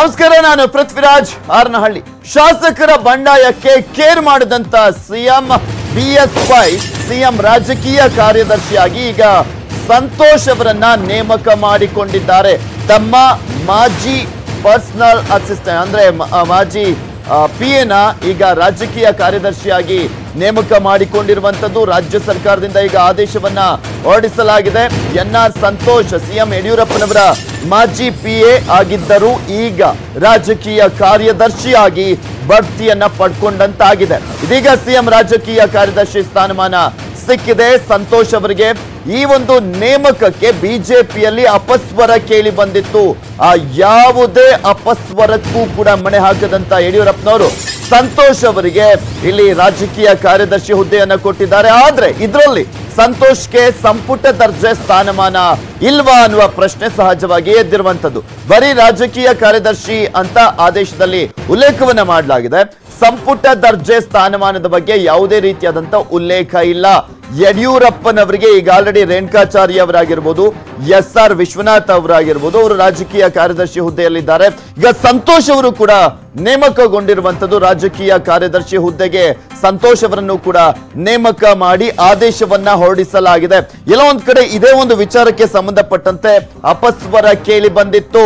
ನಮಸ್ಕಾರ ನಾನು ಪೃಥ್ವಿರಾಜ್ ಹಾರನಹಳ್ಳಿ ಶಾಸಕರ ಬಂಡಾಯಕ್ಕೆ ಕೇರ್ ಮಾಡಿದಂತ CM B S Y CM ರಾಜಕೀಯ ಕಾರ್ಯದರ್ಶಿಯಾಗಿ ಈಗ ಸಂತೋಷ್ ಅವರನ್ನ ನೇಮಕ ಮಾಡಿಕೊಂಡಿದ್ದಾರೆ ತಮ್ಮ ಮಾಜಿ ಪರ್ಸನಲ್ ಅಸಿಸ್ಟೆಂಟ್ ಅಂದ್ರೆ ಮ- ಆ, ಮಾಜಿ ಪಿ ಎನ ಈಗ ರಾಜಕೀಯ ಕಾರ್ಯದರ್ಶಿಯಾಗಿ ನೇಮಕ ಮಾಡಿಕೊಂಡಿರುವಂತದ್ದು ರಾಜ್ಯ ಸರ್ಕಾರದಿಂದ ಈಗ ಆದೇಶವನ್ನ ಹೊರಡಿಸಲಾಗಿದೆ ಎನ್ ಆರ್ ಸಂತೋಷ್ ಸಿಎಂ ಯಡಿಯೂರಪ್ಪನವರ ಮಾಜಿ ಪಿ ಎ ಆಗಿದ್ದರು ಈಗ ರಾಜಕೀಯ ಕಾರ್ಯದರ್ಶಿಯಾಗಿ ಬಡ್ತಿಯನ್ನ ಪಡ್ಕೊಂಡಂತಾಗಿದೆ ಇದೀಗ ಸಿಎಂ ರಾಜಕೀಯ ಕಾರ್ಯದರ್ಶಿ ಸ್ಥಾನಮಾನ ಸಿಕ್ಕಿದೆ ಸಂತೋಷ್ ಅವರಿಗೆ ಈ ಒಂದು ನೇಮಕಕ್ಕೆ ಬಿಜೆಪಿಯಲ್ಲಿ ಅಪಸ್ವರ ಕೇಳಿ ಬಂದಿತ್ತು ಆ ಯಾವುದೇ ಅಪಸ್ವರಕ್ಕೂ ಕೂಡ ಮಣೆ ಹಾಕದಂತ ಯಡಿಯೂರಪ್ಪನವರು ಸಂತೋಷ್ ಅವರಿಗೆ ಇಲ್ಲಿ ರಾಜಕೀಯ ಕಾರ್ಯದರ್ಶಿ ಹುದ್ದೆಯನ್ನ ಕೊಟ್ಟಿದ್ದಾರೆ ಆದ್ರೆ ಇದರಲ್ಲಿ ಸಂತೋಷ್ಗೆ ಸಂಪುಟ ದರ್ಜೆ ಸ್ಥಾನಮಾನ ಇಲ್ವಾ ಅನ್ನುವ ಪ್ರಶ್ನೆ ಸಹಜವಾಗಿ ಎದ್ದಿರುವಂತದ್ದು ಬರೀ ರಾಜಕೀಯ ಕಾರ್ಯದರ್ಶಿ ಅಂತ ಆದೇಶದಲ್ಲಿ ಉಲ್ಲೇಖವನ್ನ ಮಾಡಲಾಗಿದೆ ಸಂಪುಟ ದರ್ಜೆ ಸ್ಥಾನಮಾನದ ಬಗ್ಗೆ ಯಾವುದೇ ರೀತಿಯಾದಂತ ಉಲ್ಲೇಖ ಇಲ್ಲ ಯಡಿಯೂರಪ್ಪನವರಿಗೆ ಈಗ ಆಲ್ರೆಡಿ ರೇಣುಕಾಚಾರ್ಯ ಅವರಾಗಿರ್ಬೋದು ಎಸ್ ಆರ್ ವಿಶ್ವನಾಥ್ ಅವರಾಗಿರ್ಬೋದು ಅವರು ರಾಜಕೀಯ ಕಾರ್ಯದರ್ಶಿ ಹುದ್ದೆಯಲ್ಲಿದ್ದಾರೆ ಈಗ ಸಂತೋಷ್ ಅವರು ಕೂಡ ನೇಮಕಗೊಂಡಿರುವಂತದ್ದು ರಾಜಕೀಯ ಕಾರ್ಯದರ್ಶಿ ಹುದ್ದೆಗೆ ಸಂತೋಷ್ ಅವರನ್ನು ಕೂಡ ನೇಮಕ ಮಾಡಿ ಆದೇಶವನ್ನ ಹೊರಡಿಸಲಾಗಿದೆ ಎಲ್ಲೋ ಒಂದ್ ಕಡೆ ಇದೇ ಒಂದು ವಿಚಾರಕ್ಕೆ ಸಂಬಂಧಪಟ್ಟಂತೆ ಅಪಸ್ವರ ಕೇಳಿ ಬಂದಿತ್ತು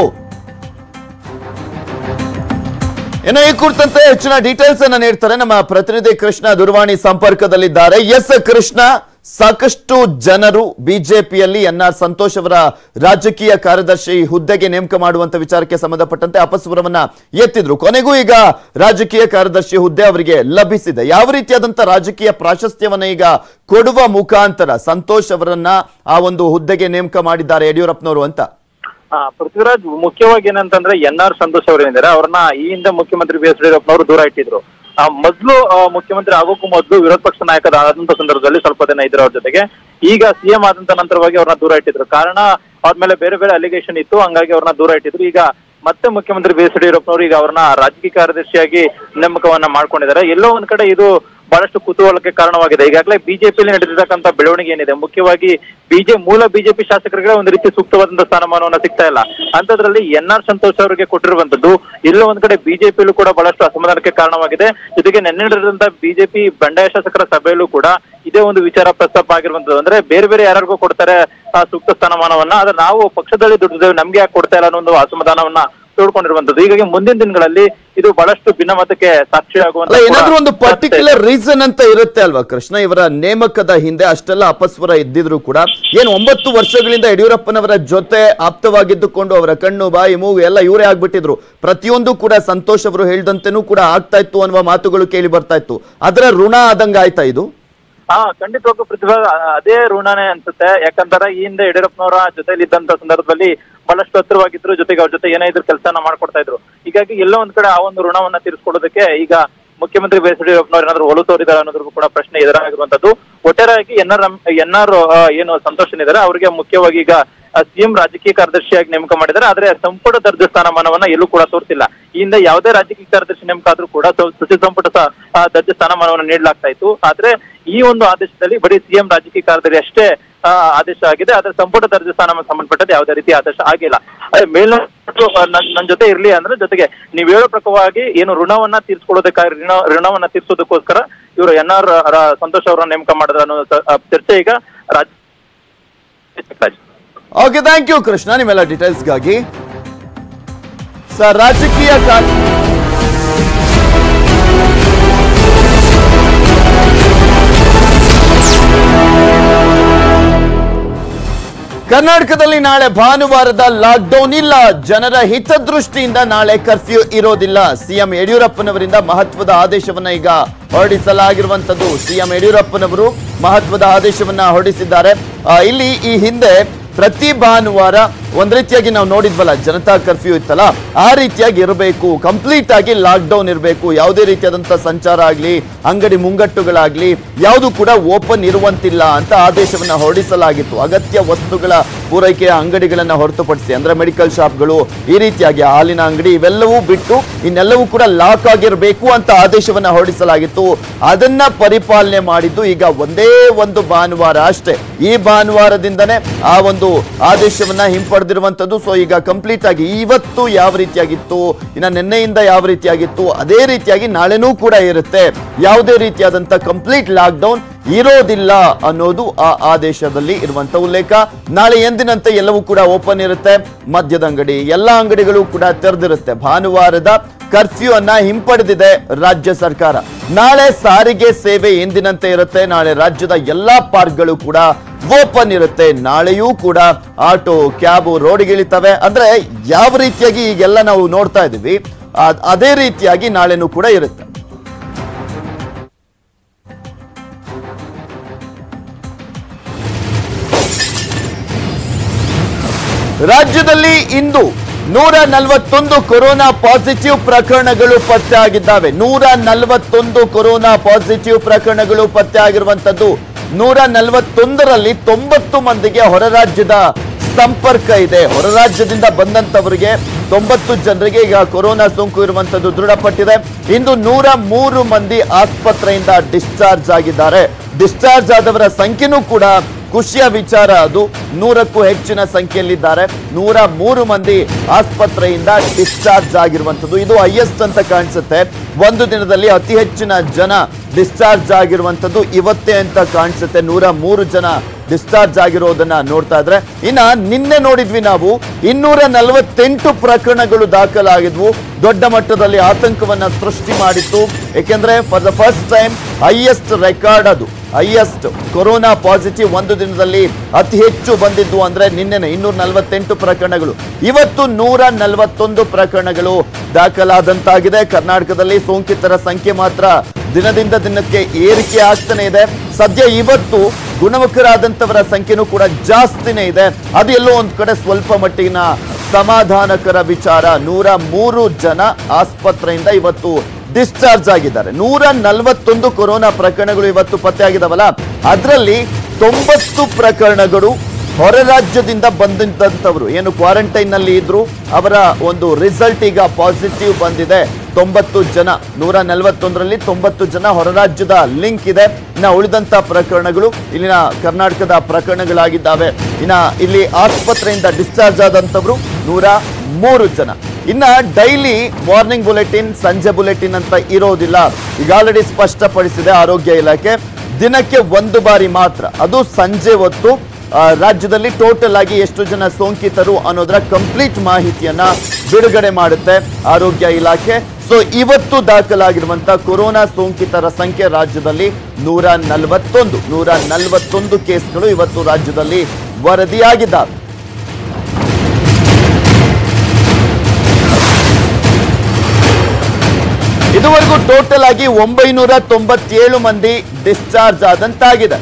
ಇನ್ನು ಈ ಕುರಿತಂತೆ ಹೆಚ್ಚಿನ ಡೀಟೇಲ್ಸ್ ಅನ್ನ ನೀಡ್ತಾರೆ ನಮ್ಮ ಪ್ರತಿನಿಧಿ ಕೃಷ್ಣ ದೂರವಾಣಿ ಸಂಪರ್ಕದಲ್ಲಿದ್ದಾರೆ ಎಸ್ ಕೃಷ್ಣ ಸಾಕಷ್ಟು ಜನರು ಬಿಜೆಪಿಯಲ್ಲಿ ಎನ್ ಆರ್ ಸಂತೋಷ್ ಅವರ ರಾಜಕೀಯ ಕಾರ್ಯದರ್ಶಿ ಹುದ್ದೆಗೆ ನೇಮಕ ಮಾಡುವಂತ ವಿಚಾರಕ್ಕೆ ಸಂಬಂಧಪಟ್ಟಂತೆ ಅಪಸ್ವರವನ್ನ ಎತ್ತಿದ್ರು ಕೊನೆಗೂ ಈಗ ರಾಜಕೀಯ ಕಾರ್ಯದರ್ಶಿ ಹುದ್ದೆ ಅವರಿಗೆ ಲಭಿಸಿದೆ ಯಾವ ರೀತಿಯಾದಂತ ರಾಜಕೀಯ ಪ್ರಾಶಸ್ತ್ಯವನ್ನ ಈಗ ಕೊಡುವ ಮುಖಾಂತರ ಸಂತೋಷ್ ಅವರನ್ನ ಆ ಒಂದು ಹುದ್ದೆಗೆ ನೇಮಕ ಮಾಡಿದ್ದಾರೆ ಯಡಿಯೂರಪ್ಪನವರು ಅಂತ ಆ, ಪೃಥ್ವಿರಾಜ್ ಮುಖ್ಯವಾಗಿ ಏನಂತಂದ್ರೆ ಎನ್ ಆರ್ ಸಂತೋಷ್ ಅವರು ಏನಿದ್ದಾರೆ ಅವ್ರನ್ನ ಈ ಹಿಂದೆ ಮುಖ್ಯಮಂತ್ರಿ ಬಿ ಎಸ್ ಯಡಿಯೂರಪ್ಪನವರು ದೂರ ಇಟ್ಟಿದ್ರು ಆ, ಮೊದ್ಲು ಆ, ಮುಖ್ಯಮಂತ್ರಿ ಆಗೋಕ್ಕೂ ಮೊದಲು ವಿರೋಧ ಪಕ್ಷ ನಾಯಕರ ಆದಂತ ಸಂದರ್ಭದಲ್ಲಿ ಸ್ವಲ್ಪ ದಿನ ಇದ್ರು ಅವ್ರ ಜೊತೆಗೆ ಈಗ ಸಿಎಂ ಆದಂತ ನಂತರವಾಗಿ ಅವ್ರನ್ನ ದೂರ ಇಟ್ಟಿದ್ರು ಕಾರಣ ಅವ್ರ ಮೇಲೆ ಬೇರೆ ಬೇರೆ ಅಲಿಗೇಷನ್ ಇತ್ತು ಹಂಗಾಗಿ ಅವ್ರನ್ನ ದೂರ ಇಟ್ಟಿದ್ರು ಈಗ ಮತ್ತೆ ಮುಖ್ಯಮಂತ್ರಿ ಬಿ ಎಸ್ ಯಡಿಯೂರಪ್ಪನವರು ಈಗ ಅವ್ರನ್ನ ರಾಜಕೀಯ ಕಾರ್ಯದರ್ಶಿಯಾಗಿ ನೇಮಕವನ್ನ ಮಾಡ್ಕೊಂಡಿದ್ದಾರೆ ಎಲ್ಲೋ ಒಂದ್ ಕಡೆ ಇದು ಬಹಳಷ್ಟು ಕುತೂಹಲಕ್ಕೆ ಕಾರಣವಾಗಿದೆ ಈಗಾಗಲೇ ಬಿಜೆಪಿಯಲ್ಲಿ ನಡೆದಿರ್ತಕ್ಕಂಥ ಬೆಳವಣಿಗೆ ಏನಿದೆ ಮುಖ್ಯವಾಗಿ ಬಿಜೆ ಮೂಲ ಬಿಜೆಪಿ ಶಾಸಕರಿಗೆ ಒಂದು ರೀತಿ ಸೂಕ್ತವಾದಂತಹ ಸ್ಥಾನಮಾನವನ್ನ ಸಿಗ್ತಾ ಇಲ್ಲ ಅಂತದ್ರಲ್ಲಿ ಎನ್ ಆರ್ ಸಂತೋಷ್ ಅವರಿಗೆ ಕೊಟ್ಟಿರುವಂತದ್ದು ಎಲ್ಲೋ ಒಂದ್ ಕಡೆ ಬಿಜೆಪಿಯಲ್ಲೂ ಕೂಡ ಬಹಳಷ್ಟು ಅಸಮಾಧಾನಕ್ಕೆ ಕಾರಣವಾಗಿದೆ ಜೊತೆಗೆ ನಿನ್ನೆ ನಡೆದಂತ ಬಿಜೆಪಿ ಬಂಡಾಯ ಶಾಸಕರ ಸಭೆಯಲ್ಲೂ ಕೂಡ ಇದೇ ಒಂದು ವಿಚಾರ ಪ್ರಸ್ತಾಪ ಆಗಿರುವಂತದ್ದು ಅಂದ್ರೆ ಬೇರೆ ಬೇರೆ ಯಾರಿಗೂ ಕೊಡ್ತಾರೆ ಆ ಸೂಕ್ತ ಸ್ಥಾನಮಾನವನ್ನ ಆದ್ರೆ ನಾವು ಪಕ್ಷದಲ್ಲಿ ದುಡಿದೇವೆ ನಮ್ಗೆ ಯಾಕೆ ಕೊಡ್ತಾ ಇಲ್ಲ ಅನ್ನೋ ಒಂದು ಅಸಮಾಧಾನವನ್ನ ತೋಡ್ಕೊಂಡಿರುವಂತದ್ದು ಹೀಗಾಗಿ ಮುಂದಿನ ದಿನಗಳಲ್ಲಿ ಇದು ಬಹಳಷ್ಟು ಭಿನ್ನಮತಕ್ಕೆ ಸಾಕ್ಷಿಯಾಗುವಂತ ಅಲ್ಲ ಏನಾದ್ರೂ ಕೂಡ ಒಂದು ಸಾಧ್ಯತೆ ಇದೆ. ಪರ್ಟಿಕ್ಯುಲರ್ ರೀಸನ್ ಅಂತ ಇರುತ್ತೆ ಅಲ್ವಾ ಕೃಷ್ಣ ಇವರ ನೇಮಕದ ಹಿಂದೆ ಅಷ್ಟೆಲ್ಲ ಅಪಸ್ವರ ಇದ್ದಿದ್ರು ಕೂಡ ಏನು ಒಂಬತ್ತು ವರ್ಷಗಳಿಂದ ಯಡಿಯೂರಪ್ಪನವರ ಜೊತೆ ಆಪ್ತವಾಗಿದ್ದುಕೊಂಡು ಅವರ ಕಣ್ಣು ಬಾಯಿ ಮೂಗು ಎಲ್ಲ ಇವರೇ ಆಗ್ಬಿಟ್ಟಿದ್ರು ಪ್ರತಿಯೊಂದು ಕೂಡ ಸಂತೋಷ್ ಅವರು ಹೇಳ್ದಂತೆನೂ ಕೂಡ ಆಗ್ತಾ ಇತ್ತು ಅನ್ನುವ ಮಾತುಗಳು ಕೇಳಿ ಬರ್ತಾ ಇತ್ತು ಅದರ ಋಣ ಆದಂಗ ಆಯ್ತಾ ಇದು ಹಾ ಖಂಡಿತವಾಗೂ ಪ್ರತಿಭಾ ಅದೇ ಋಣನೇ ಅನ್ಸುತ್ತೆ ಯಾಕಂದ್ರೆ ಈ ಹಿಂದೆ ಯಡಿಯೂರಪ್ಪನವರ ಜೊತೆಲಿ ಇದ್ದಂತ ಸಂದರ್ಭದಲ್ಲಿ ಬಹಳಷ್ಟು ಹತ್ತಿರವಾಗಿದ್ರು ಜೊತೆಗೆ ಅವ್ರ ಜೊತೆ ಏನೇ ಇದ್ರು ಕೆಲಸನ ಮಾಡ್ಕೊಡ್ತಾ ಇದ್ರು ಹೀಗಾಗಿ ಎಲ್ಲೋ ಒಂದ್ ಕಡೆ ಆ ಒಂದು ಋಣವನ್ನ ತೀರಿಸ್ಕೊಳ್ಳೋದಕ್ಕೆ ಈಗ ಮುಖ್ಯಮಂತ್ರಿ ಬಿ ಎಸ್ ಯಡಿಯೂರಪ್ಪನವ್ರು ಏನಾದ್ರು ಒಲು ತೋರಿದ್ದಾರೆ ಅನ್ನೋದ್ರಿಗೂ ಕೂಡ ಪ್ರಶ್ನೆ ಎದುರಾಗಿರುವಂತದ್ದು ಒಟ್ಟಾರೆಯಾಗಿ ಎನ್ ಆರ್ ಎನ್ ಆರ್ ಏನು ಸಂತೋಷ್ ಏನಿದ್ದಾರೆ ಅವರಿಗೆ ಮುಖ್ಯವಾಗಿ ಈಗ ಸಿಎಂ ರಾಜಕೀಯ ಕಾರ್ಯದರ್ಶಿಯಾಗಿ ನೇಮಕ ಮಾಡಿದ್ದಾರೆ ಆದ್ರೆ ಸಂಪುಟ ದರ್ಜೆ ಸ್ಥಾನಮಾನವನ್ನ ಎಲ್ಲೂ ಕೂಡ ತೋರಿಸಿಲ್ಲ ಈ ಹಿಂದೆ ಯಾವುದೇ ರಾಜಕೀಯ ಕಾರ್ಯದರ್ಶಿ ನೇಮಕ ಆದ್ರೂ ಕೂಡ ಸ- ಸಚಿವ ಸಂಪುಟ ಸ- ಆ, ದರ್ಜೆ ಸ್ಥಾನಮಾನವನ್ನು ನೀಡಲಾಗ್ತಾ ಇತ್ತು ಆದ್ರೆ ಈ ಒಂದು ಆದೇಶದಲ್ಲಿ ಬರೀ ಸಿಎಂ ರಾಜಕೀಯ ಕಾರ್ಯದರ್ಶಿ ಅಷ್ಟೇ ಆ, ಆದೇಶ ಆಗಿದೆ ಆದ್ರೆ ಸಂಪುಟ ದರ್ಜೆ ಸ್ಥಾನಮಾನ ಸಂಬಂಧಪಟ್ಟದ್ದು ಯಾವುದೇ ರೀತಿ ಆದೇಶ ಆಗಿಲ್ಲ ಅದೇ ಮೇಲ್ನೋಟು ನನ್ನ ಜೊತೆ ಇರ್ಲಿ ಅಂದ್ರೆ ಜೊತೆಗೆ ನೀವು ಹೇಳೋ ಪ್ರಕಾರವಾಗಿ ಏನು ಋಣವನ್ನ ತೀರ್ಸ್ಕೊಳ್ಳೋದಕ್ಕಾಗಿ ಋಣ ಋಣವನ್ನ ತೀರ್ಸೋದಕ್ಕೋಸ್ಕರ ಇವರು ಎನ್ ಆರ್ ಸಂತೋಷ್ ಅವರನ್ನ ನೇಮಕ ಮಾಡಿದ್ರ ಅನ್ನೋ ಸ- ಆ, ಚರ್ಚೆ ಈಗ ರಾಜ್ಯ ಓಕೆ ಥ್ಯಾಂಕ್ ಯು ಕೃಷ್ಣ ನಿಮ್ಮೆಲ್ಲ ಡೀಟೇಲ್ಸ್ಗಾಗಿ ಸರ್ ರಾಜಕೀಯ ಕಾರ್ಯ ಕರ್ನಾಟಕದಲ್ಲಿ ನಾಳೆ ಭಾನುವಾರದ ಲಾಕ್ಡೌನ್ ಇಲ್ಲ ಜನರ ಹಿತದೃಷ್ಟಿಯಿಂದ ನಾಳೆ ಕರ್ಫ್ಯೂ ಇರೋದಿಲ್ಲ ಸಿಎಂ ಯಡಿಯೂರಪ್ಪನವರಿಂದ ಮಹತ್ವದ ಆದೇಶವನ್ನ ಈಗ ಹೊರಡಿಸಲಾಗಿರುವಂತದ್ದು ಸಿಎಂ ಯಡಿಯೂರಪ್ಪನವರು ಮಹತ್ವದ ಆದೇಶವನ್ನ ಹೊರಡಿಸಿದ್ದಾರೆ ಆ, ಇಲ್ಲಿ ಈ ಹಿಂದೆ ಪ್ರತಿ ಭಾನುವಾರ ಒಂದ್ ರೀತಿಯಾಗಿ ನಾವು ನೋಡಿದ್ವಲ್ಲ ಜನತಾ ಕರ್ಫ್ಯೂ ಇತ್ತಲ್ಲ ಆ ರೀತಿಯಾಗಿ ಇರಬೇಕು ಕಂಪ್ಲೀಟ್ ಆಗಿ ಲಾಕ್ ಡೌನ್ ಇರಬೇಕು ಯಾವುದೇ ರೀತಿಯಾದಂತ ಸಂಚಾರ ಆಗ್ಲಿ ಅಂಗಡಿ ಮುಂಗಟ್ಟುಗಳಾಗ್ಲಿ ಯಾವುದು ಕೂಡ ಓಪನ್ ಇರುವಂತಿಲ್ಲ ಅಂತ ಆದೇಶವನ್ನ ಹೊರಡಿಸಲಾಗಿತ್ತು ಅಗತ್ಯ ವಸ್ತುಗಳ ಪೂರೈಕೆಯ ಅಂಗಡಿಗಳನ್ನ ಹೊರತುಪಡಿಸಿ ಅಂದ್ರೆ ಮೆಡಿಕಲ್ ಶಾಪ್ಗಳು ಈ ರೀತಿಯಾಗಿ ಹಾಲಿನ ಅಂಗಡಿ ಇವೆಲ್ಲವೂ ಬಿಟ್ಟು ಇನ್ನೆಲ್ಲವೂ ಕೂಡ ಲಾಕ್ ಆಗಿರಬೇಕು ಅಂತ ಆದೇಶವನ್ನ ಹೊರಡಿಸಲಾಗಿತ್ತು ಅದನ್ನ ಪರಿಪಾಲನೆ ಮಾಡಿದ್ದು ಈಗ ಒಂದೇ ಒಂದು ಭಾನುವಾರ ಅಷ್ಟೇ ಈ ಭಾನುವಾರದಿಂದನೇ ಆ ಒಂದು ಆದೇಶವನ್ನ ಹಿಂಪಡೆದು ನಡೆದಿರುವಂತದ್ದು ಸೊ ಈಗ ಕಂಪ್ಲೀಟ್ ಆಗಿ ಇವತ್ತು ಯಾವ ರೀತಿಯಾಗಿತ್ತು ಇನ್ನ ನಿನ್ನೆಯಿಂದ ಯಾವ ರೀತಿಯಾಗಿತ್ತು ಅದೇ ರೀತಿಯಾಗಿ ನಾಳೆನೂ ಕೂಡ ಇರುತ್ತೆ ಯಾವುದೇ ರೀತಿಯಾದಂತ ಕಂಪ್ಲೀಟ್ ಲಾಕ್ ಡೌನ್ ಇರೋದಿಲ್ಲ ಅನ್ನೋದು ಆ ಆದೇಶದಲ್ಲಿ ಇರುವಂತ ಉಲ್ಲೇಖ ನಾಳೆ ಎಂದಿನಂತೆ ಎಲ್ಲವೂ ಕೂಡ ಓಪನ್ ಇರುತ್ತೆ ಮದ್ಯದ ಅಂಗಡಿ ಎಲ್ಲ ಅಂಗಡಿಗಳು ಕೂಡ ತೆರೆದಿರುತ್ತೆ ಭಾನುವಾರದ ಕರ್ಫ್ಯೂ ಅನ್ನ ಹಿಂಪಡೆದಿದೆ ರಾಜ್ಯ ಸರ್ಕಾರ ನಾಳೆ ಸಾರಿಗೆ ಸೇವೆ ಎಂದಿನಂತೆ ಇರುತ್ತೆ ನಾಳೆ ರಾಜ್ಯದ ಎಲ್ಲಾ ಪಾರ್ಕ್ಗಳು ಕೂಡ ಓಪನ್ ಇರುತ್ತೆ ನಾಳೆಯೂ ಕೂಡ ಆಟೋ ಕ್ಯಾಬು ರೋಡ್ಗಿಳಿತವೆ ಅಂದ್ರೆ ಯಾವ ರೀತಿಯಾಗಿ ಈಗೆಲ್ಲ ನಾವು ನೋಡ್ತಾ ಇದೀವಿ ಆ- ಅದೇ ರೀತಿಯಾಗಿ ನಾಳೆನೂ ಕೂಡ ಇರುತ್ತೆ ರಾಜ್ಯದಲ್ಲಿ ಇಂದು ನೂರ ನಲವತ್ತೊಂದು ಕೊರೋನಾ ಪಾಸಿಟಿವ್ ಪ್ರಕರಣಗಳು ಪತ್ತೆ ಆಗಿದ್ದಾವೆ ನೂರ ನಲವತ್ತೊಂದು ಕೊರೋನಾ ಪಾಸಿಟಿವ್ ಪ್ರಕರಣಗಳು ಪತ್ತೆ ಆಗಿರುವಂತದ್ದು ನೂರ ನಲವತ್ತೊಂದರಲ್ಲಿ ತೊಂಬತ್ತು ಮಂದಿಗೆ ಹೊರ ರಾಜ್ಯದ ಸಂಪರ್ಕ ಇದೆ ಹೊರ ರಾಜ್ಯದಿಂದ ಬಂದಂತವರಿಗೆ ತೊಂಬತ್ತು ಜನರಿಗೆ ಈಗ ಕೊರೋನಾ ಸೋಂಕು ಇರುವಂತದ್ದು ದೃಢಪಟ್ಟಿದೆ ಇಂದು ನೂರ ಮೂರು ಮಂದಿ ಆಸ್ಪತ್ರೆಯಿಂದ ಡಿಸ್ಚಾರ್ಜ್ ಆಗಿದ್ದಾರೆ ಡಿಸ್ಚಾರ್ಜ್ ಆದವರ ಸಂಖ್ಯೆನೂ ಕೂಡ ಖುಷಿಯ ವಿಚಾರ ಅದು ನೂರಕ್ಕೂ ಹೆಚ್ಚಿನ ಸಂಖ್ಯೆಯಲ್ಲಿದ್ದಾರೆ ನೂರ ಮೂರು ಮಂದಿ ಆಸ್ಪತ್ರೆಯಿಂದ ಡಿಸ್ಚಾರ್ಜ್ ಆಗಿರುವಂತದ್ದು ಇದು ಹೈಯೆಸ್ಟ್ ಅಂತ ಕಾಣಿಸುತ್ತೆ ಒಂದು ದಿನದಲ್ಲಿ ಅತಿ ಹೆಚ್ಚಿನ ಜನ ಡಿಸ್ಚಾರ್ಜ್ ಆಗಿರುವಂತದ್ದು ಇವತ್ತೇ ಅಂತ ಕಾಣಿಸುತ್ತೆ ನೂರ ಮೂರು ಜನ ಡಿಸ್ಚಾರ್ಜ್ ಆಗಿರೋದನ್ನ ನೋಡ್ತಾ ಇದ್ರೆ ಇನ್ನ ನಿನ್ನೆ ನೋಡಿದ್ವಿ ನಾವು ಇನ್ನೂರ ನಲವತ್ತೆಂಟು ಪ್ರಕರಣಗಳು ದಾಖಲಾಗಿದ್ವು ದೊಡ್ಡ ಮಟ್ಟದಲ್ಲಿ ಆತಂಕವನ್ನ ಸೃಷ್ಟಿ ಮಾಡಿತ್ತು ಏಕೆಂದ್ರೆ for the first time highest record ಅದು ಹೈಯೆಸ್ಟ್ ಕೊರೋನಾ ಪಾಸಿಟಿವ್ ಒಂದು ದಿನದಲ್ಲಿ ಅತಿ ಹೆಚ್ಚು ಬಂದಿದ್ದು ಅಂದ್ರೆ ನಿನ್ನೆನೆ ಇನ್ನೂರ ನಲವತ್ತೆಂಟು ಪ್ರಕರಣಗಳು ಇವತ್ತು ನೂರ ನಲವತ್ತೊಂದು ಪ್ರಕರಣಗಳು ದಾಖಲಾದಂತಾಗಿದೆ ಕರ್ನಾಟಕದಲ್ಲಿ ಸೋಂಕಿತರ ಸಂಖ್ಯೆ ಮಾತ್ರ ದಿನದಿಂದ ದಿನಕ್ಕೆ ಏರಿಕೆ ಆಗ್ತಾನೆ ಇದೆ ಸದ್ಯ ಇವತ್ತು ಗುಣಮುಖರಾದಂತವರ ಸಂಖ್ಯೆನೂ ಕೂಡ ಜಾಸ್ತಿನೇ ಇದೆ ಅದು ಎಲ್ಲೋ ಒಂದ್ ಕಡೆ ಸ್ವಲ್ಪ ಮಟ್ಟಿಗಿನ ಸಮಾಧಾನಕರ ವಿಚಾರ ನೂರ ಮೂರು ಜನ ಆಸ್ಪತ್ರೆಯಿಂದ ಇವತ್ತು ಡಿಸ್ಚಾರ್ಜ್ ಆಗಿದ್ದಾರೆ ನೂರ ನಲವತ್ತೊಂದು ಕೊರೋನಾ ಪ್ರಕರಣಗಳು ಇವತ್ತು ಪತ್ತೆ ಆಗಿದಾವಲ್ಲ ಅದರಲ್ಲಿ ತೊಂಬತ್ತು ಪ್ರಕರಣಗಳು ಹೊರ ರಾಜ್ಯದಿಂದ ಬಂದಂತವರು ಏನು ಕ್ವಾರಂಟೈನ್ ನಲ್ಲಿ ಇದ್ರು ಅವರ ಒಂದು ರಿಸಲ್ಟ್ ಈಗ ಪಾಸಿಟಿವ್ ಬಂದಿದೆ ತೊಂಬತ್ತು ಜನ ನೂರ ನಲವತ್ತೊಂದರಲ್ಲಿ ತೊಂಬತ್ತು ಜನ ಹೊರ ರಾಜ್ಯದ ಲಿಂಕ್ ಇದೆ ಇನ್ನ ಉಳಿದಂತ ಪ್ರಕರಣಗಳು ಇಲ್ಲಿನ ಕರ್ನಾಟಕದ ಪ್ರಕರಣಗಳಾಗಿದ್ದಾವೆ ಇನ್ನ ಇಲ್ಲಿ ಆಸ್ಪತ್ರೆಯಿಂದ ಡಿಸ್ಚಾರ್ಜ್ ಆದಂತವರು ನೂರ ಮೂರು ಜನ ಇನ್ನ ಡೈಲಿ ಮಾರ್ನಿಂಗ್ ಬುಲೆಟಿನ್ ಸಂಜೆ ಬುಲೆಟಿನ್ ಅಂತ ಇರೋದಿಲ್ಲ ಈಗ ಆಲ್ರೆಡಿ ಸ್ಪಷ್ಟಪಡಿಸಿದೆ ಆರೋಗ್ಯ ಇಲಾಖೆ ದಿನಕ್ಕೆ ಒಂದು ಬಾರಿ ಮಾತ್ರ ಅದು ಸಂಜೆ ಹೊತ್ತು ಆ, ರಾಜ್ಯದಲ್ಲಿ ಟೋಟಲ್ ಆಗಿ ಎಷ್ಟು ಜನ ಸೋಂಕಿತರು ಅನ್ನೋದರ ಕಂಪ್ಲೀಟ್ ಮಾಹಿತಿಯನ್ನ ಬಿಡುಗಡೆ ಮಾಡುತ್ತೆ ಆರೋಗ್ಯ ಇಲಾಖೆ ಸೊ ಇವತ್ತು ದಾಖಲಾಗಿರುವಂತ ಕೊರೋನಾ ಸೋಂಕಿತರ ಸಂಖ್ಯೆ ರಾಜ್ಯದಲ್ಲಿ ನೂರ ನಲವತ್ತೊಂದು ನೂರ ನಲವತ್ತೊಂದು ಕೇಸ್ಗಳು ಇವತ್ತು ರಾಜ್ಯದಲ್ಲಿ ವರದಿಯಾಗಿದ್ದಾವೆ ಇದುವರೆಗೂ ಟೋಟಲ್ ಆಗಿ ಒಂಬೈನೂರ ತೊಂಬತ್ತೇಳು ಮಂದಿ ಡಿಸ್ಚಾರ್ಜ್ ಆದಂತಾಗಿದೆ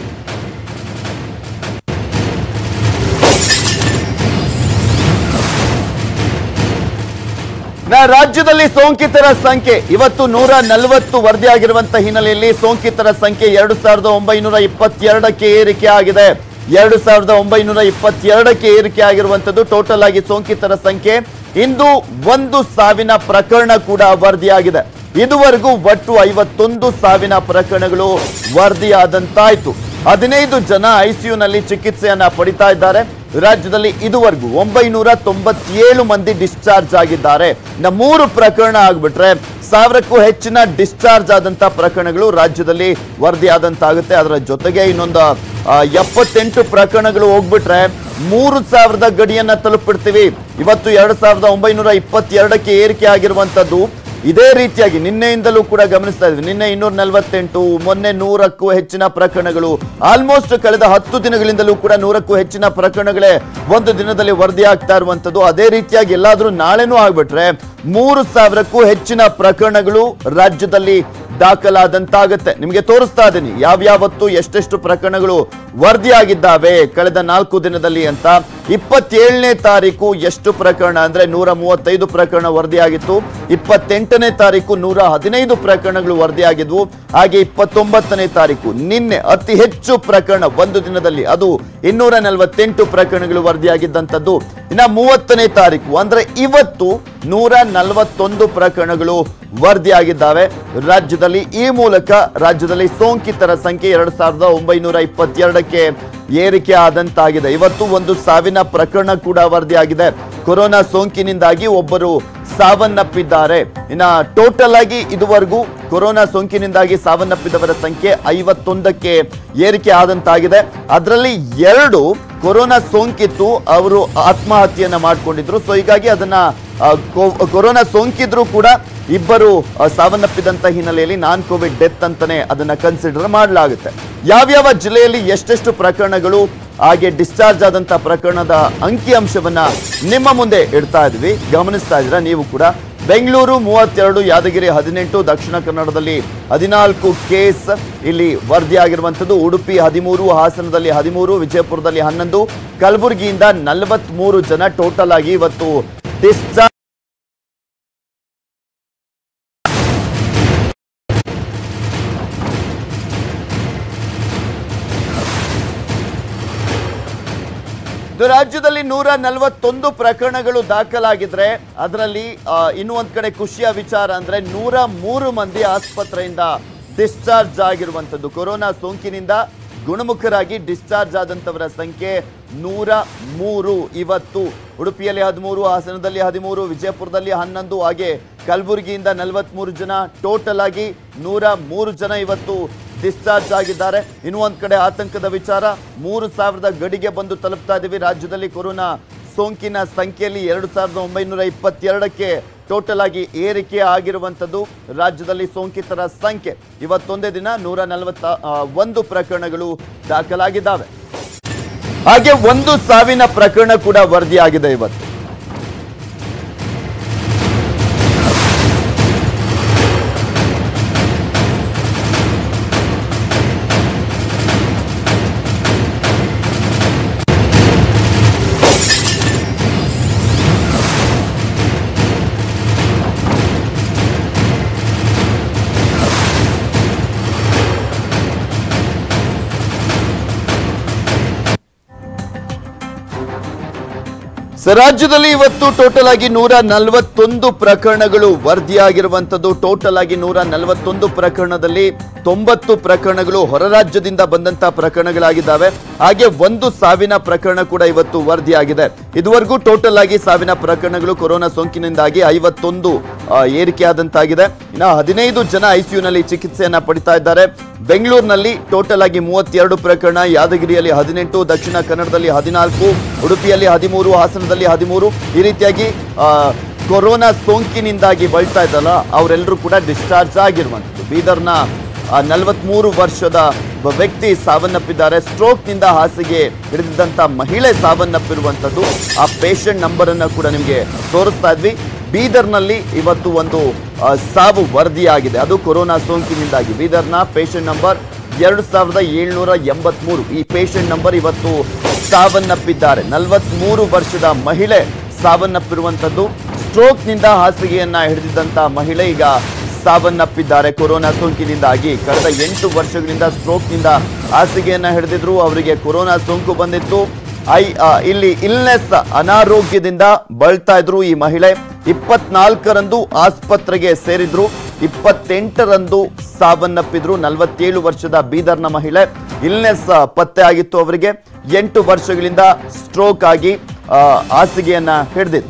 ನ- ರಾಜ್ಯದಲ್ಲಿ ಸೋಂಕಿತರ ಸಂಖ್ಯೆ ಇವತ್ತು ನೂರ ನಲವತ್ತು ವರದಿಯಾಗಿರುವಂತಹ ಹಿನ್ನೆಲೆಯಲ್ಲಿ ಸೋಂಕಿತರ ಸಂಖ್ಯೆ ಎರಡು ಸಾವಿರದ ಒಂಬೈನೂರ ಇಪ್ಪತ್ತೆರಡಕ್ಕೆ ಏರಿಕೆ ಆಗಿದೆ ಎರಡು ಸಾವಿರದ ಒಂಬೈನೂರ ಇಪ್ಪತ್ತೆರಡಕ್ಕೆ ಏರಿಕೆ ಆಗಿರುವಂತದ್ದು ಟೋಟಲ್ ಆಗಿ ಸೋಂಕಿತರ ಸಂಖ್ಯೆ ಇಂದು ಒಂದು ಸಾವಿನ ಪ್ರಕರಣ ಕೂಡ ವರದಿಯಾಗಿದೆ ಇದುವರೆಗೂ ಒಟ್ಟು ಐವತ್ತೊಂದು ಸಾವಿನ ಪ್ರಕರಣಗಳು ವರದಿಯಾದಂತಾಯ್ತು ಹದಿನೈದು ಜನ ಐಸಿಯುನಲ್ಲಿ ಚಿಕಿತ್ಸೆಯನ್ನ ಪಡಿತಾ ಇದ್ದಾರೆ ರಾಜ್ಯದಲ್ಲಿ ಇದುವರೆಗೂ ಒಂಬೈನೂರ ತೊಂಬತ್ತೇಳು ಮಂದಿ ಡಿಸ್ಚಾರ್ಜ್ ಆಗಿದ್ದಾರೆ ಇನ್ನು ಮೂರು ಪ್ರಕರಣ ಆಗ್ಬಿಟ್ರೆ ಸಾವಿರಕ್ಕೂ ಹೆಚ್ಚಿನ ಡಿಸ್ಚಾರ್ಜ್ ಆದಂತ ಪ್ರಕರಣಗಳು ರಾಜ್ಯದಲ್ಲಿ ವರದಿಯಾದಂತಾಗುತ್ತೆ ಅದರ ಜೊತೆಗೆ ಇನ್ನೊಂದು ಆ, ಎಪ್ಪತ್ತೆಂಟು ಪ್ರಕರಣಗಳು ಹೋಗ್ಬಿಟ್ರೆ ಮೂರು ಸಾವಿರದ ಗಡಿಯನ್ನ ತಲುಪಿಡ್ತೀವಿ ಇವತ್ತು ಎರಡು ಸಾವಿರದ ಒಂಬೈನೂರ ಇಪ್ಪತ್ತೆರಡಕ್ಕೆ ಏರಿಕೆ ಆಗಿರುವಂತದ್ದು ಇದೇ ರೀತಿಯಾಗಿ ನಿನ್ನೆಯಿಂದಲೂ ಕೂಡ ಗಮನಿಸ್ತಾ ಇದ್ವಿ ನಿನ್ನೆ ಇನ್ನೂರ ನಲವತ್ತೆಂಟು ಮೊನ್ನೆ ನೂರಕ್ಕೂ ಹೆಚ್ಚಿನ ಪ್ರಕರಣಗಳು ಆಲ್ಮೋಸ್ಟ್ ಕಳೆದ ಹತ್ತು ದಿನಗಳಿಂದಲೂ ಕೂಡ ನೂರಕ್ಕೂ ಹೆಚ್ಚಿನ ಪ್ರಕರಣಗಳೇ ಒಂದು ದಿನದಲ್ಲಿ ವರದಿ ಆಗ್ತಾ ಇರುವಂತದ್ದು ಅದೇ ರೀತಿಯಾಗಿ ಎಲ್ಲಾದ್ರೂ ನಾಳೆನೂ ಆಗ್ಬಿಟ್ರೆ ಮೂರು ಸಾವಿರಕ್ಕೂ ಹೆಚ್ಚಿನ ಪ್ರಕರಣಗಳು ರಾಜ್ಯದಲ್ಲಿ ದಾಖಲಾದಂತಾಗುತ್ತೆ ನಿಮಗೆ ತೋರಿಸ್ತಾ ಇದ್ದೀನಿ ಯಾವ್ಯಾವತ್ತು ಎಷ್ಟೆಷ್ಟು ಪ್ರಕರಣಗಳು ವರದಿಯಾಗಿದ್ದಾವೆ ಕಳೆದ ನಾಲ್ಕು ದಿನದಲ್ಲಿ ಅಂತ ಇಪ್ಪತ್ತೇಳನೇ ತಾರೀಕು ಎಷ್ಟು ಪ್ರಕರಣ ಅಂದ್ರೆ ನೂರ ಮೂವತ್ತೈದು ಪ್ರಕರಣ ವರದಿಯಾಗಿತ್ತು ಇಪ್ಪತ್ತೆಂಟನೇ ತಾರೀಕು ನೂರ ಹದಿನೈದು ಪ್ರಕರಣಗಳು ವರದಿಯಾಗಿದ್ವು ಹಾಗೆ ಇಪ್ಪತ್ತೊಂಬತ್ತನೇ ತಾರೀಕು ನಿನ್ನೆ ಅತಿ ಹೆಚ್ಚು ಪ್ರಕರಣ ಒಂದು ದಿನದಲ್ಲಿ ಅದು ಇನ್ನೂರ ನಲವತ್ತೆಂಟು ಪ್ರಕರಣಗಳು ವರದಿಯಾಗಿದ್ದಂಥದ್ದು ಇನ್ನ ಮೂವತ್ತನೇ ತಾರೀಕು ಅಂದ್ರೆ ಇವತ್ತು ನೂರ ನಲವತ್ತೊಂದು ಪ್ರಕರಣಗಳು ವರದಿಯಾಗಿದ್ದಾವೆ ರಾಜ್ಯದಲ್ಲಿ ಈ ಮೂಲಕ ರಾಜ್ಯದಲ್ಲಿ ಸೋಂಕಿತರ ಸಂಖ್ಯೆ ಎರಡ್ ಸಾವಿರದ ಒಂಬೈನೂರ ಇಪ್ಪತ್ತೆರಡಕ್ಕೆ ಏರಿಕೆ ಆದಂತಾಗಿದೆ ಇವತ್ತು ಒಂದು ಸಾವಿನ ಪ್ರಕರಣ ಕೂಡ ವರದಿಯಾಗಿದೆ ಕೊರೋನಾ ಸೋಂಕಿನಿಂದಾಗಿ ಒಬ್ಬರು ಸಾವನ್ನಪ್ಪಿದ್ದಾರೆ ಇನ್ನ ಟೋಟಲ್ ಆಗಿ ಇದುವರೆಗೂ ಕೊರೋನಾ ಸೋಂಕಿನಿಂದಾಗಿ ಸಾವನ್ನಪ್ಪಿದವರ ಸಂಖ್ಯೆ ಐವತ್ತೊಂದಕ್ಕೆ ಏರಿಕೆ ಆದಂತಾಗಿದೆ ಅದರಲ್ಲಿ ಎರಡು ಕೊರೋನಾ ಸೋಂಕಿತ್ತು ಅವರು ಆತ್ಮಹತ್ಯೆಯನ್ನ ಮಾಡ್ಕೊಂಡಿದ್ರು ಸೊ ಹೀಗಾಗಿ ಅದನ್ನ ಆ, ಕೊ- ಕೊರೋನಾ ಸೋಂಕಿದ್ರು ಕೂಡ ಇಬ್ಬರು ಆ, ಸಾವನ್ನಪ್ಪಿದಂತ ಹಿನ್ನೆಲೆಯಲ್ಲಿ ನಾನ್ ಕೋವಿಡ್ ಡೆತ್ ಅಂತಾನೆ ಅದನ್ನ ಕನ್ಸಿಡರ್ ಮಾಡಲಾಗುತ್ತೆ ಯಾವ್ಯಾವ ಜಿಲ್ಲೆಯಲ್ಲಿ ಎಷ್ಟೆಷ್ಟು ಪ್ರಕರಣಗಳು ಹಾಗೆ ಡಿಸ್ಚಾರ್ಜ್ ಆದಂತ ಪ್ರಕರಣದ ಅಂಕಿಅಂಶವನ್ನ ನಿಮ್ಮ ಮುಂದೆ ಇಡ್ತಾ ಇದ್ವಿ ಗಮನಿಸ್ತಾ ಇದ್ದೀರಾ ನೀವು ಕೂಡ ಬೆಂಗಳೂರು ಮೂವತ್ತೆರಡು ಯಾದಗಿರಿ ಹದಿನೆಂಟು ದಕ್ಷಿಣ ಕನ್ನಡದಲ್ಲಿ ಹದಿನಾಲ್ಕು ಕೇಸ್ ಇಲ್ಲಿ ವರದಿಯಾಗಿರುವಂಥದ್ದು ಉಡುಪಿ ಹದಿಮೂರು ಹಾಸನದಲ್ಲಿ ಹದಿಮೂರು ವಿಜಯಪುರದಲ್ಲಿ ಹನ್ನೊಂದು ಕಲಬುರಗಿಯಿಂದ ನಲವತ್ಮೂರು ಜನ ಟೋಟಲ್ ಆಗಿ ಇವತ್ತು ಡಿಸ್ಚಾರ್ಜ್ ಇದು ರಾಜ್ಯದಲ್ಲಿ ನೂರ ನಲವತ್ತೊಂದು ಪ್ರಕರಣಗಳು ದಾಖಲಾಗಿದ್ರೆ ಅದರಲ್ಲಿ ಆ, ಇನ್ನೂ ಒಂದ್ ಕಡೆ ಖುಷಿಯ ವಿಚಾರ ಅಂದ್ರೆ ನೂರ ಮೂರು ಮಂದಿ ಆಸ್ಪತ್ರೆಯಿಂದ ಡಿಸ್ಚಾರ್ಜ್ ಆಗಿರುವಂಥದ್ದು ಕೊರೋನಾ ಸೋಂಕಿನಿಂದ ಗುಣಮುಖರಾಗಿ ಡಿಸ್ಚಾರ್ಜ್ ಆದಂತವರ ಸಂಖ್ಯೆ ನೂರ ಮೂರು ಇವತ್ತು ಉಡುಪಿಯಲ್ಲಿ ಹದಿಮೂರು ಹಾಸನದಲ್ಲಿ ಹದಿಮೂರು ವಿಜಯಪುರದಲ್ಲಿ ಹನ್ನೊಂದು ಹಾಗೆ ಕಲಬುರಗಿಯಿಂದ ನಲವತ್ಮೂರು ಜನ ಟೋಟಲ್ ಆಗಿ ನೂರ ಮೂರು ಜನ ಇವತ್ತು ಡಿಸ್ಚಾರ್ಜ್ ಆಗಿದ್ದಾರೆ ಇನ್ನು ಒಂದ್ ಕಡೆ ಆತಂಕದ ವಿಚಾರ ಮೂರು ಸಾವಿರದ ಗಡಿಗೆ ಬಂದು ತಲುಪ್ತಾ ಇದೀವಿ ರಾಜ್ಯದಲ್ಲಿ ಕೊರೋನಾ ಸೋಂಕಿನ ಸಂಖ್ಯೆಯಲ್ಲಿ ಎರಡು ಸಾವಿರದ ಒಂಬೈನೂರ ಇಪ್ಪತ್ತೆರಡಕ್ಕೆ ಟೋಟಲ್ ಆಗಿ ಏರಿಕೆ ಆಗಿರುವಂಥದ್ದು ರಾಜ್ಯದಲ್ಲಿ ಸೋಂಕಿತರ ಸಂಖ್ಯೆ ಇವತ್ತೊಂದೇ ದಿನ ನೂರ ನಲವತ್ತ ಆ, ಒಂದು ಪ್ರಕರಣಗಳು ದಾಖಲಾಗಿದ್ದಾವೆ ಹಾಗೆ ಒಂದು ಸಾವಿನ ಪ್ರಕರಣ ಕೂಡ ವರದಿಯಾಗಿದೆ ಇವತ್ತು ಸೊ ರಾಜ್ಯದಲ್ಲಿ ಇವತ್ತು ಟೋಟಲ್ ಆಗಿ ನೂರ ನಲವತ್ತೊಂದು ಪ್ರಕರಣಗಳು ವರದಿಯಾಗಿರುವಂತದ್ದು ಟೋಟಲ್ ಆಗಿ ನೂರ ನಲವತ್ತೊಂದು ಪ್ರಕರಣದಲ್ಲಿ ತೊಂಬತ್ತು ಪ್ರಕರಣಗಳು ಹೊರ ರಾಜ್ಯದಿಂದ ಬಂದಂತಹ ಪ್ರಕರಣಗಳಾಗಿದ್ದಾವೆ ಹಾಗೆ ಒಂದು ಸಾವಿನ ಪ್ರಕರಣ ಕೂಡ ಇವತ್ತು ವರದಿಯಾಗಿದೆ ಇದುವರೆಗೂ ಟೋಟಲ್ ಆಗಿ ಸಾವಿನ ಪ್ರಕರಣಗಳು ಕೊರೋನಾ ಸೋಂಕಿನಿಂದಾಗಿ ಐವತ್ತೊಂದು ಆ, ಏರಿಕೆಯಾದಂತಾಗಿದೆ ಇನ್ನು ಹದಿನೈದು ಜನ ಐಸಿಯುನಲ್ಲಿ ಚಿಕಿತ್ಸೆಯನ್ನ ಪಡಿತಾ ಇದ್ದಾರೆ ಬೆಂಗಳೂರಿನಲ್ಲಿ ಟೋಟಲ್ ಆಗಿ ಮೂವತ್ತೆರಡು ಪ್ರಕರಣ ಯಾದಗಿರಿಯಲ್ಲಿ ಹದಿನೆಂಟು ದಕ್ಷಿಣ ಕನ್ನಡದಲ್ಲಿ ಹದಿನಾಲ್ಕು ಉಡುಪಿಯಲ್ಲಿ ಹದಿಮೂರು ಹಾಸನದಲ್ಲಿ ಹದಿಮೂರು ಈ ರೀತಿಯಾಗಿ ಆ, ಕೊರೋನಾ ಸೋಂಕಿನಿಂದಾಗಿ ಬಳಲ್ತಾ ಇದ್ದಲ್ಲ ಅವರೆಲ್ಲರೂ ಕೂಡ ಡಿಸ್ಚಾರ್ಜ್ ಆಗಿರುವಂಥದ್ದು ಬೀದರ್ನ ನಲವತ್ಮೂರು ವರ್ಷದ ಒಬ್ಬ ವ್ಯಕ್ತಿ ಸಾವನ್ನಪ್ಪಿದ್ದಾರೆ ಸ್ಟ್ರೋಕ್ನಿಂದ ಹಾಸಿಗೆ ಹಿಡಿದಿದ್ದಂಥ ಮಹಿಳೆ ಸಾವನ್ನಪ್ಪಿರುವಂಥದ್ದು ಆ ಪೇಷಂಟ್ ನಂಬರ್ ಅನ್ನ ಕೂಡ ನಿಮಗೆ ತೋರಿಸ್ತಾ ಇದ್ವಿ ಬೀದರ್ನಲ್ಲಿ ಇವತ್ತು ಒಂದು ಆ, ಸಾವು ವರದಿಯಾಗಿದೆ ಅದು ಕೊರೋನಾ ಸೋಂಕಿನಿಂದಾಗಿ ಬೀದರ್ನ ಪೇಷಂಟ್ ನಂಬರ್ ಎರಡು ಸಾವಿರದ ಏಳ್ನೂರ ಎಂಬತ್ಮೂರು ಈ ಪೇಷಂಟ್ ನಂಬರ್ ಇವತ್ತು ಸಾವನ್ನಪ್ಪಿದ್ದಾರೆ ನಲವತ್ಮೂರು ವರ್ಷದ ಮಹಿಳೆ ಸಾವನ್ನಪ್ಪಿರುವಂಥದ್ದು ಸ್ಟ್ರೋಕ್ನಿಂದ ಹಾಸಿಗೆಯನ್ನ ಹಿಡಿದಿದ್ದಂಥ ಮಹಿಳೆ ಈಗ ಸಾವನ್ನಪ್ಪಿದ್ದಾರೆ ಕೊರೋನಾ ಸೋಂಕಿನಿಂದಾಗಿ ಕಳೆದ ಎಂಟು ವರ್ಷಗಳಿಂದ ಸ್ಟ್ರೋಕ್ನಿಂದ ಹಾಸಿಗೆಯನ್ನ ಹಿಡಿದಿದ್ರು ಅವರಿಗೆ ಕೊರೋನಾ ಸೋಂಕು ಬಂದಿತ್ತು ಐ ಆ, ಇಲ್ಲಿ ಇಲ್ನೆಸ್ ಅನಾರೋಗ್ಯದಿಂದ ಬಳಲ್ತಾ ಇದ್ರು ಈ ಮಹಿಳೆ ಇಪ್ಪತ್ನಾಲ್ಕರಂದು ಆಸ್ಪತ್ರೆಗೆ ಸೇರಿದ್ರು ಇಪ್ಪತ್ತೆಂಟರಂದು ಸಾವನ್ನಪ್ಪಿದ್ರು ನಲವತ್ತೇಳು ವರ್ಷದ ಬೀದರ್ನ ಮಹಿಳೆ ಇಲ್ನೆಸ್ ಪತ್ತೆ ಆಗಿತ್ತು ಅವರಿಗೆ ಎಂಟು ವರ್ಷಗಳಿಂದ ಸ್ಟ್ರೋಕ್ ಆಗಿ ಆ, ಹಾಸಿಗೆಯನ್ನ ಹಿಡಿದಿದ್ರು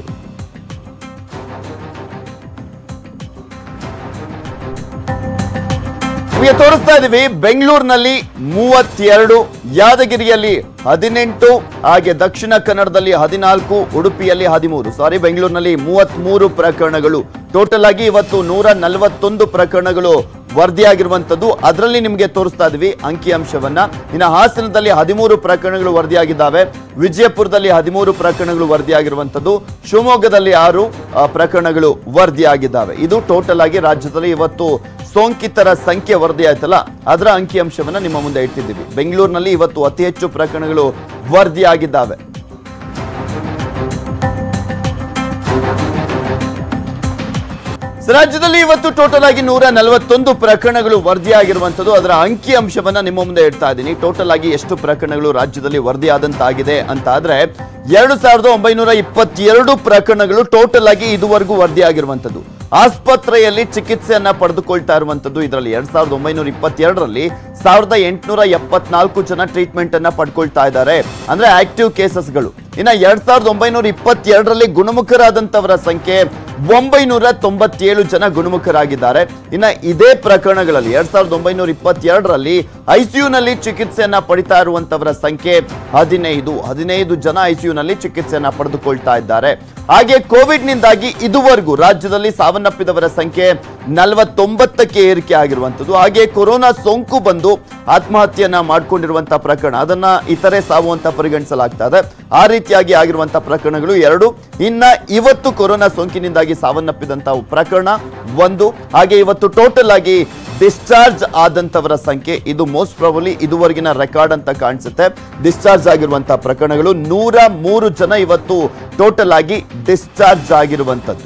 ನಿಮಗೆ ತೋರಿಸ್ತಾ ಇದೀವಿ ಬೆಂಗಳೂರಿನಲ್ಲಿ ಮೂವತ್ತೆರಡು ಯಾದಗಿರಿಯಲ್ಲಿ ಹದಿನೆಂಟು ಹಾಗೆ ದಕ್ಷಿಣ ಕನ್ನಡದಲ್ಲಿ ಹದಿನಾಲ್ಕು ಉಡುಪಿಯಲ್ಲಿ ಹದಿಮೂರು ಸಾರಿ ಬೆಂಗಳೂರಿನಲ್ಲಿ ಮೂವತ್ಮೂರು ಪ್ರಕರಣಗಳು ಟೋಟಲ್ ಆಗಿ ಇವತ್ತು ನೂರ ನಲವತ್ತೊಂದು ಪ್ರಕರಣಗಳು ವರದಿಯಾಗಿರುವಂತದ್ದು ಅದರಲ್ಲಿ ನಿಮಗೆ ತೋರಿಸ್ತಾ ಇದ್ವಿ ಅಂಕಿಅಂಶವನ್ನ ಇನ್ನು ಹಾಸನದಲ್ಲಿ ಹದಿಮೂರು ಪ್ರಕರಣಗಳು ವರದಿಯಾಗಿದ್ದಾವೆ ವಿಜಯಪುರದಲ್ಲಿ ಹದಿಮೂರು ಪ್ರಕರಣಗಳು ವರದಿಯಾಗಿರುವಂತದ್ದು ಶಿವಮೊಗ್ಗದಲ್ಲಿ ಆರು ಆ, ಪ್ರಕರಣಗಳು ವರದಿಯಾಗಿದ್ದಾವೆ ಇದು ಟೋಟಲ್ ಆಗಿ ರಾಜ್ಯದಲ್ಲಿ ಇವತ್ತು ಸೋಂಕಿತರ ಸಂಖ್ಯೆ ವರದಿ ಆಯ್ತಲ್ಲ ಅದರ ಅಂಕಿಅಂಶವನ್ನ ನಿಮ್ಮ ಮುಂದೆ ಇಟ್ಟಿದ್ದೀವಿ ಬೆಂಗಳೂರಿನಲ್ಲಿ ಇವತ್ತು ಅತಿ ಹೆಚ್ಚು ಪ್ರಕರಣಗಳು ವರದಿಯಾಗಿದ್ದಾವೆ ಸೊ, ರಾಜ್ಯದಲ್ಲಿ ಇವತ್ತು ಟೋಟಲ್ ಆಗಿ ನೂರ ನಲವತ್ತೊಂದು ಪ್ರಕರಣಗಳು ವರದಿಯಾಗಿರುವಂತದ್ದು ಅದರ ಅಂಕಿ ಅಂಶವನ್ನ ನಿಮ್ಮ ಮುಂದೆ ಇಡ್ತಾ ಇದ್ದೀನಿ ಟೋಟಲ್ ಆಗಿ ಎಷ್ಟು ಪ್ರಕರಣಗಳು ರಾಜ್ಯದಲ್ಲಿ ವರದಿಯಾದಂತಾಗಿದೆ ಅಂತ ಆದ್ರೆ ಎರಡು ಸಾವಿರದ ಒಂಬೈನೂರ ಇಪ್ಪತ್ತೆರಡು ಪ್ರಕರಣಗಳು ಟೋಟಲ್ ಆಗಿ ಇದುವರೆಗೂ ವರದಿಯಾಗಿರುವಂತದ್ದು ಆಸ್ಪತ್ರೆಯಲ್ಲಿ ಚಿಕಿತ್ಸೆಯನ್ನ ಪಡೆದುಕೊಳ್ತಾ ಇರುವಂತದ್ದು ಇದರಲ್ಲಿ ಎರಡ್ ಸಾವಿರದ ಒಂಬೈನೂರ ಇಪ್ಪತ್ತೆರಡರಲ್ಲಿ ಸಾವಿರದ ಎಂಟುನೂರ ಎಪ್ಪತ್ನಾಲ್ಕು ಜನ ಟ್ರೀಟ್ಮೆಂಟ್ ಅನ್ನ ಪಡ್ಕೊಳ್ತಾ ಇದ್ದಾರೆ ಅಂದ್ರೆ ಆಕ್ಟಿವ್ ಕೇಸಸ್ಗಳು ಇನ್ನ ಎರಡ್ ಸಾವಿರದ ಒಂಬೈನೂರ ಇಪ್ಪತ್ತೆರಡರಲ್ಲಿ ಗುಣಮುಖರಾದಂತವರ ಸಂಖ್ಯೆ ಒಂಬೈನೂರ ತೊಂಬತ್ತೇಳು ಜನ ಗುಣಮುಖರಾಗಿದ್ದಾರೆ ಇನ್ನ ಇದೇ ಪ್ರಕರಣಗಳಲ್ಲಿ ಎರಡ್ ಸಾವಿರದ ಒಂಬೈನೂರ ಇಪ್ಪತ್ತೆರಡರಲ್ಲಿ ಐಸಿಯುನಲ್ಲಿ ಚಿಕಿತ್ಸೆಯನ್ನ ಪಡಿತಾ ಇರುವಂತವರ ಸಂಖ್ಯೆ ಹದಿನೈದು ಹದಿನೈದು ಜನ ಐಸಿಯುನಲ್ಲಿ ಚಿಕಿತ್ಸೆಯನ್ನ ಪಡೆದುಕೊಳ್ತಾ ಇದ್ದಾರೆ ಹಾಗೆ ಕೋವಿಡ್ ನಿಂದಾಗಿ ಇದುವರೆಗೂ ರಾಜ್ಯದಲ್ಲಿ ಸಾವನ್ನಪ್ಪಿದವರ ಸಂಖ್ಯೆ ನಲವತ್ತೊಂಬತ್ತಕ್ಕೆ ಏರಿಕೆ ಆಗಿರುವಂತದ್ದು ಹಾಗೆ ಕೊರೋನಾ ಸೋಂಕು ಬಂದು ಆತ್ಮಹತ್ಯೆಯನ್ನ ಮಾಡ್ಕೊಂಡಿರುವಂತಹ ಪ್ರಕರಣ ಅದನ್ನ ಇತರೆ ಸಾವು ಅಂತ ಪರಿಗಣಿಸಲಾಗ್ತಾ ಇದೆ ಆ ರೀತಿಯಾಗಿ ಆಗಿರುವಂತಹ ಪ್ರಕರಣಗಳು ಎರಡು ಇನ್ನ ಇವತ್ತು ಕೊರೋನಾ ಸೋಂಕಿನಿಂದಾಗಿ ಸಾವನ್ನಪ್ಪಿದಂತಹ ಪ್ರಕರಣ ಒಂದು ಹಾಗೆ ಇವತ್ತು ಟೋಟಲ್ ಆಗಿ ಡಿಸ್ಚಾರ್ಜ್ ಆದಂತವರ ಸಂಖ್ಯೆ ಇದು ಮೋಸ್ಟ್ ಪ್ರಾಬಲಿ ಇದುವರೆಗಿನ ರೆಕಾರ್ಡ್ ಅಂತ ಕಾಣಿಸುತ್ತೆ ಡಿಸ್ಚಾರ್ಜ್ ಆಗಿರುವಂತಹ ಪ್ರಕರಣಗಳು ನೂರ ಮೂರು ಜನ ಇವತ್ತು ಟೋಟಲ್ ಆಗಿ ಡಿಸ್ಚಾರ್ಜ್ ಆಗಿರುವಂತದ್ದು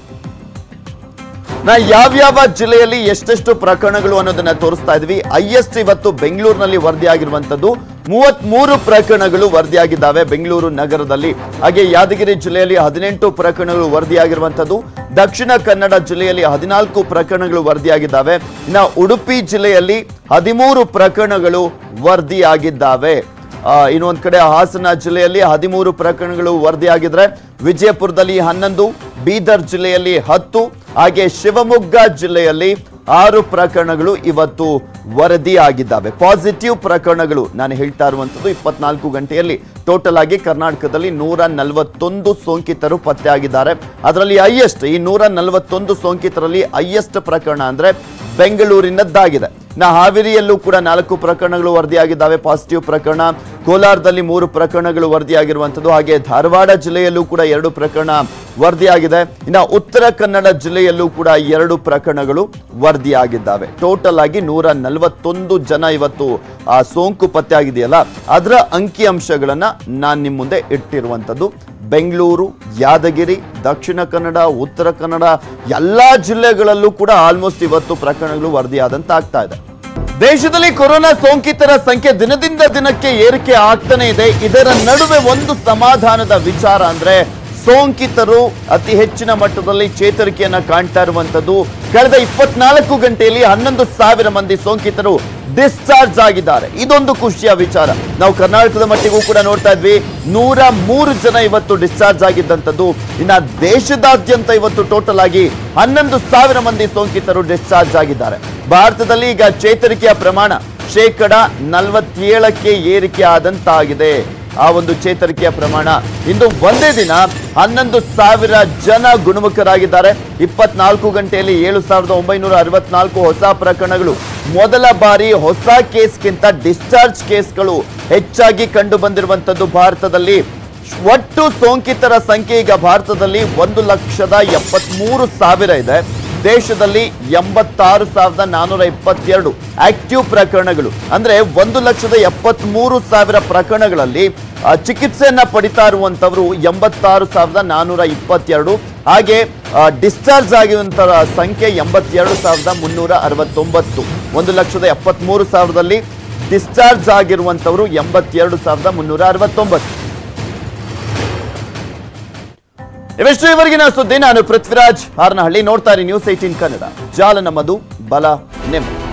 ನಾ ಯಾವ್ಯಾವ ಜಿಲ್ಲೆಯಲ್ಲಿ ಎಷ್ಟೆಷ್ಟು ಪ್ರಕರಣಗಳು ಅನ್ನೋದನ್ನ ತೋರಿಸ್ತಾ ಇದ್ವಿ ಹೈಯೆಸ್ಟ್ ಇವತ್ತು ಬೆಂಗಳೂರಿನಲ್ಲಿ ವರದಿಯಾಗಿರುವಂತದ್ದು ಮೂವತ್ತ್ ಮೂರು ಪ್ರಕರಣಗಳು ವರದಿಯಾಗಿದ್ದಾವೆ ಬೆಂಗಳೂರು ನಗರದಲ್ಲಿ ಹಾಗೆ ಯಾದಗಿರಿ ಜಿಲ್ಲೆಯಲ್ಲಿ ಹದಿನೆಂಟು ಪ್ರಕರಣಗಳು ವರದಿಯಾಗಿರುವಂತದ್ದು ದಕ್ಷಿಣ ಕನ್ನಡ ಜಿಲ್ಲೆಯಲ್ಲಿ ಹದಿನಾಲ್ಕು ಪ್ರಕರಣಗಳು ವರದಿಯಾಗಿದ್ದಾವೆ ಇನ್ನು ಉಡುಪಿ ಜಿಲ್ಲೆಯಲ್ಲಿ ಹದಿಮೂರು ಪ್ರಕರಣಗಳು ವರದಿಯಾಗಿದ್ದಾವೆ ಆ, ಇನ್ನೊಂದ್ ಕಡೆ ಹಾಸನ ಜಿಲ್ಲೆಯಲ್ಲಿ ಹದಿಮೂರು ಪ್ರಕರಣಗಳು ವರದಿಯಾಗಿದ್ರೆ ವಿಜಯಪುರದಲ್ಲಿ ಹನ್ನೊಂದು ಬೀದರ್ ಜಿಲ್ಲೆಯಲ್ಲಿ ಹತ್ತು ಹಾಗೆ ಶಿವಮೊಗ್ಗ ಜಿಲ್ಲೆಯಲ್ಲಿ ಆರು ಪ್ರಕರಣಗಳು ಇವತ್ತು ವರದಿಯಾಗಿದ್ದಾವೆ ಪಾಸಿಟಿವ್ ಪ್ರಕರಣಗಳು ನಾನು ಹೇಳ್ತಾ ಇರುವಂತದ್ದು ಇಪ್ಪತ್ನಾಲ್ಕು ಗಂಟೆಯಲ್ಲಿ ಟೋಟಲ್ ಆಗಿ ಕರ್ನಾಟಕದಲ್ಲಿ ನೂರ ನಲವತ್ತೊಂದು ಸೋಂಕಿತರು ಪತ್ತೆಯಾಗಿದ್ದಾರೆ ಅದರಲ್ಲಿ ಹೈಯೆಸ್ಟ್ ಈ ನೂರ ನಲವತ್ತೊಂದು ಸೋಂಕಿತರಲ್ಲಿ ಹೈಯೆಸ್ಟ್ ಪ್ರಕರಣ ಅಂದ್ರೆ ಬೆಂಗಳೂರಿನದ್ದಾಗಿದೆ ನಾ ಹಾವೇರಿಯಲ್ಲೂ ಕೂಡ ನಾಲ್ಕು ಪ್ರಕರಣಗಳು ವರದಿಯಾಗಿದ್ದಾವೆ ಪಾಸಿಟಿವ್ ಪ್ರಕರಣ ಕೋಲಾರದಲ್ಲಿ ಮೂರು ಪ್ರಕರಣಗಳು ವರದಿಯಾಗಿರುವಂಥದ್ದು ಹಾಗೆ ಧಾರವಾಡ ಜಿಲ್ಲೆಯಲ್ಲೂ ಕೂಡ ಎರಡು ಪ್ರಕರಣ ವರದಿಯಾಗಿದೆ ಇನ್ನು ಉತ್ತರ ಕನ್ನಡ ಜಿಲ್ಲೆಯಲ್ಲೂ ಕೂಡ ಎರಡು ಪ್ರಕರಣಗಳು ವರದಿಯಾಗಿದ್ದಾವೆ ಟೋಟಲ್ ಆಗಿ ನೂರ ನಲವತ್ತೊಂದು ಜನ ಇವತ್ತು ಆ ಸೋಂಕು ಪತ್ತೆ ಆಗಿದೆಯಲ್ಲ ಅದರ ಅಂಕಿಅಂಶಗಳನ್ನ ನಾನು ನಿಮ್ಮ ಮುಂದೆ ಇಟ್ಟಿರುವಂಥದ್ದು ಬೆಂಗಳೂರು ಯಾದಗಿರಿ ದಕ್ಷಿಣ ಕನ್ನಡ ಉತ್ತರ ಕನ್ನಡ ಎಲ್ಲಾ ಜಿಲ್ಲೆಗಳಲ್ಲೂ ಕೂಡ ಆಲ್ಮೋಸ್ಟ್ ಇವತ್ತು ಪ್ರಕರಣಗಳು ವರದಿಯಾದಂತ ಆಗ್ತಾ ಇದೆ ದೇಶದಲ್ಲಿ ಕೊರೋನಾ ಸೋಂಕಿತರ ಸಂಖ್ಯೆ ದಿನದಿಂದ ದಿನಕ್ಕೆ ಏರಿಕೆ ಆಗ್ತಾನೆ ಇದೆ ಇದರ ನಡುವೆ ಒಂದು ಸಮಾಧಾನದ ವಿಚಾರ ಅಂದ್ರೆ ಸೋಂಕಿತರು ಅತಿ ಹೆಚ್ಚಿನ ಮಟ್ಟದಲ್ಲಿ ಚೇತರಿಕೆಯನ್ನ ಕಾಣ್ತಾ ಇರುವಂತದ್ದು ಕಳೆದ ಇಪ್ಪತ್ನಾಲ್ಕು ಗಂಟೆಯಲ್ಲಿ ಹನ್ನೊಂದು ಸಾವಿರ ಮಂದಿ ಸೋಂಕಿತರು ಡಿಸ್ಚಾರ್ಜ್ ಆಗಿದ್ದಾರೆ ಇದೊಂದು ಖುಷಿಯ ವಿಚಾರ ನಾವು ಕರ್ನಾಟಕದ ಮಟ್ಟಿಗೂ ಕೂಡ ನೋಡ್ತಾ ಇದ್ವಿ ನೂರ ಮೂರು ಜನ ಇವತ್ತು ಡಿಸ್ಚಾರ್ಜ್ ಆಗಿದ್ದಂಥದ್ದು ಇನ್ನ ದೇಶದಾದ್ಯಂತ ಇವತ್ತು ಟೋಟಲ್ ಆಗಿ ಹನ್ನೊಂದು ಸಾವಿರ ಮಂದಿ ಸೋಂಕಿತರು ಡಿಸ್ಚಾರ್ಜ್ ಆಗಿದ್ದಾರೆ ಭಾರತದಲ್ಲಿ ಈಗ ಚೇತರಿಕೆಯ ಪ್ರಮಾಣ ಶೇಕಡ ನಲವತ್ತೇಳಕ್ಕೆ ಏರಿಕೆ ಆದಂತಾಗಿದೆ ಆ ಒಂದು ಚೇತರಿಕೆಯ ಪ್ರಮಾಣ ಇಂದು ಒಂದೇ ದಿನ ಹನ್ನೊಂದು ಸಾವಿರ ಜನ ಗುಣಮುಖರಾಗಿದ್ದಾರೆ ಇಪ್ಪತ್ನಾಲ್ಕು ಗಂಟೆಯಲ್ಲಿ ಏಳು ಸಾವಿರದ ಒಂಬೈನೂರ ಅರವತ್ನಾಲ್ಕು ಹೊಸ ಪ್ರಕರಣಗಳು ಮೊದಲ ಬಾರಿ ಹೊಸ ಕೇಸ್ಗಿಂತ ಡಿಸ್ಚಾರ್ಜ್ ಕೇಸ್ಗಳು ಹೆಚ್ಚಾಗಿ ಕಂಡು ಬಂದಿರುವಂತದ್ದು ಭಾರತದಲ್ಲಿ ಒಟ್ಟು ಸೋಂಕಿತರ ಸಂಖ್ಯೆ ಈಗ ಭಾರತದಲ್ಲಿ ಒಂದು ಲಕ್ಷದ ಎಪ್ಪತ್ಮೂರು ಸಾವಿರ ಇದೆ ದೇಶದಲ್ಲಿ ಎಂಬತ್ತಾರು ಸಾವಿರದ ನಾನೂರ ಇಪ್ಪತ್ತೆರಡು ಆಕ್ಟಿವ್ ಪ್ರಕರಣಗಳು ಅಂದ್ರೆ ಒಂದು ಲಕ್ಷದ ಎಪ್ಪತ್ಮೂರು ಸಾವಿರ ಪ್ರಕರಣಗಳಲ್ಲಿ ಆ, ಚಿಕಿತ್ಸೆಯನ್ನ ಪಡಿತಾ ಇರುವಂತವರು ಎಂಬತ್ತಾರು ಸಾವಿರದ ನಾನೂರ ಇಪ್ಪತ್ತೆರಡು ಹಾಗೆ ಡಿಸ್ಚಾರ್ಜ್ ಆಗಿರುವಂತರ ಸಂಖ್ಯೆ ಎಂಬತ್ತೆರಡು ಸಾವಿರದ ಮುನ್ನೂರ ಅರವತ್ತೊಂಬತ್ತು ಒಂದು ಲಕ್ಷದ ಎಪ್ಪತ್ಮೂರು ಸಾವಿರದಲ್ಲಿ ಡಿಸ್ಚಾರ್ಜ್ ಆಗಿರುವಂತವರು ಎಂಬತ್ತೆರಡು ಸಾವಿರದ ಮುನ್ನೂರ ಅರವತ್ತೊಂಬತ್ತು ಇವೆಷ್ಟು ಇವರೆಗಿನ ಸುದ್ದಿ ನಾನು ಪೃಥ್ವಿರಾಜ್ ಹಾರನಹಳ್ಳಿ ನೋಡ್ತಾ ಇರಿ ನ್ಯೂಸ್ ಏಟೀನ್ ಕನ್ನಡ ಜಾಲ ನಮ್ಮದು ಬಲ ನೆಮ್ಮದಿ